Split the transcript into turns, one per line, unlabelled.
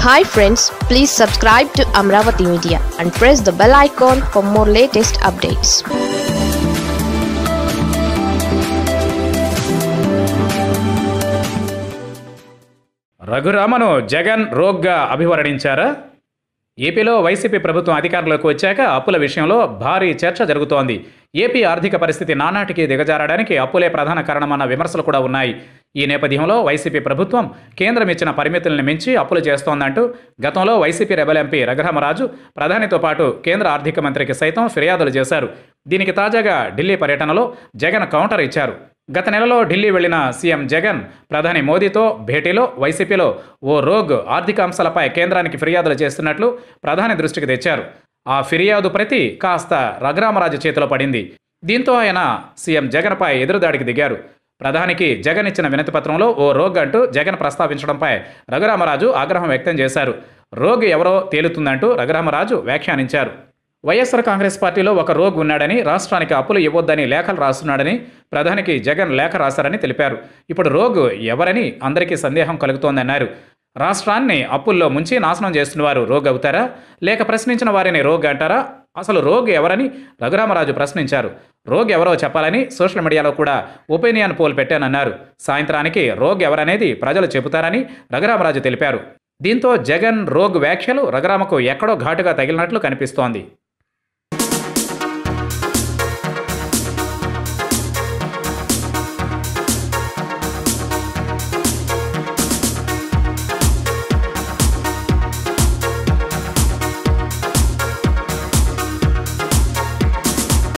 hi friends please subscribe to Amaravati media and press the bell icon for more latest updates
రఘురామను జగన్ రోగ్గా అభివర్ణించారా ఏపీలో వైసీపీ ప్రభుత్వం అధికారంలోకి వచ్చాక అప్పుల విషయంలో భారీ చర్చ జరుగుతోంది ఏపీ ఆర్థిక పరిస్థితి నానాటికి దిగజారడానికి అప్పులే ప్రధాన కారణమన్న విమర్శలు కూడా ఉన్నాయి ఈ నేపథ్యంలో వైసీపీ ప్రభుత్వం కేంద్రం ఇచ్చిన పరిమితులను మించి అప్పులు చేస్తోందంటూ గతంలో వైసీపీ రెబల్ ఎంపీ రఘురామరాజు ప్రధానితో పాటు కేంద్ర ఆర్థిక మంత్రికి సైతం ఫిర్యాదులు చేశారు దీనికి తాజాగా ఢిల్లీ పర్యటనలో జగన్ కౌంటర్ ఇచ్చారు గత నెలలో ఢిల్లీ వెళ్లిన సీఎం జగన్ ప్రధాని మోదీతో భేటీలో వైసీపీలో ఓ రోగ్ ఆర్థిక అంశాలపై కేంద్రానికి ఫిర్యాదులు చేస్తున్నట్లు ప్రధాని దృష్టికి తెచ్చారు ఆ ఫిర్యాదు ప్రతి కాస్త రఘురామరాజు చేతిలో పడింది దీంతో ఆయన సీఎం జగన్పై ఎదురుదాడికి దిగారు ప్రధానికి జగన్ ఇచ్చిన వినతిపత్రంలో ఓ రోగ్ అంటూ జగన్ ప్రస్తావించడంపై రఘురామరాజు ఆగ్రహం వ్యక్తం చేశారు రోగ్ ఎవరో తేలుతుందంటూ రఘురామరాజు వ్యాఖ్యానించారు వైఎస్ఆర్ కాంగ్రెస్ పార్టీలో ఒక రోగ్ ఉన్నాడని రాష్ట్రానికి అప్పులు ఇవ్వొద్దని లేఖలు రాస్తున్నాడని ప్రధానికి జగన్ లేఖ రాశారని తెలిపారు ఇప్పుడు రోగ్ ఎవరని అందరికీ సందేహం కలుగుతోందన్నారు రాష్ట్రాన్ని అప్పుల్లో ముంచి నాశనం చేస్తున్నవారు రోగ్ అవుతారా లేక ప్రశ్నించిన వారిని రోగ్ అంటారా అసలు రోగ్ ఎవరని రఘురామరాజు ప్రశ్నించారు రోగ్ ఎవరో చెప్పాలని సోషల్ మీడియాలో కూడా ఒపీనియన్ పోల్ పెట్టానన్నారు సాయంత్రానికి రోగ్ ఎవరనేది ప్రజలు చెబుతారని రఘురామరాజు తెలిపారు దీంతో జగన్ రోగ్ వ్యాఖ్యలు రఘురామకు ఎక్కడో ఘాటుగా తగిలినట్లు కనిపిస్తోంది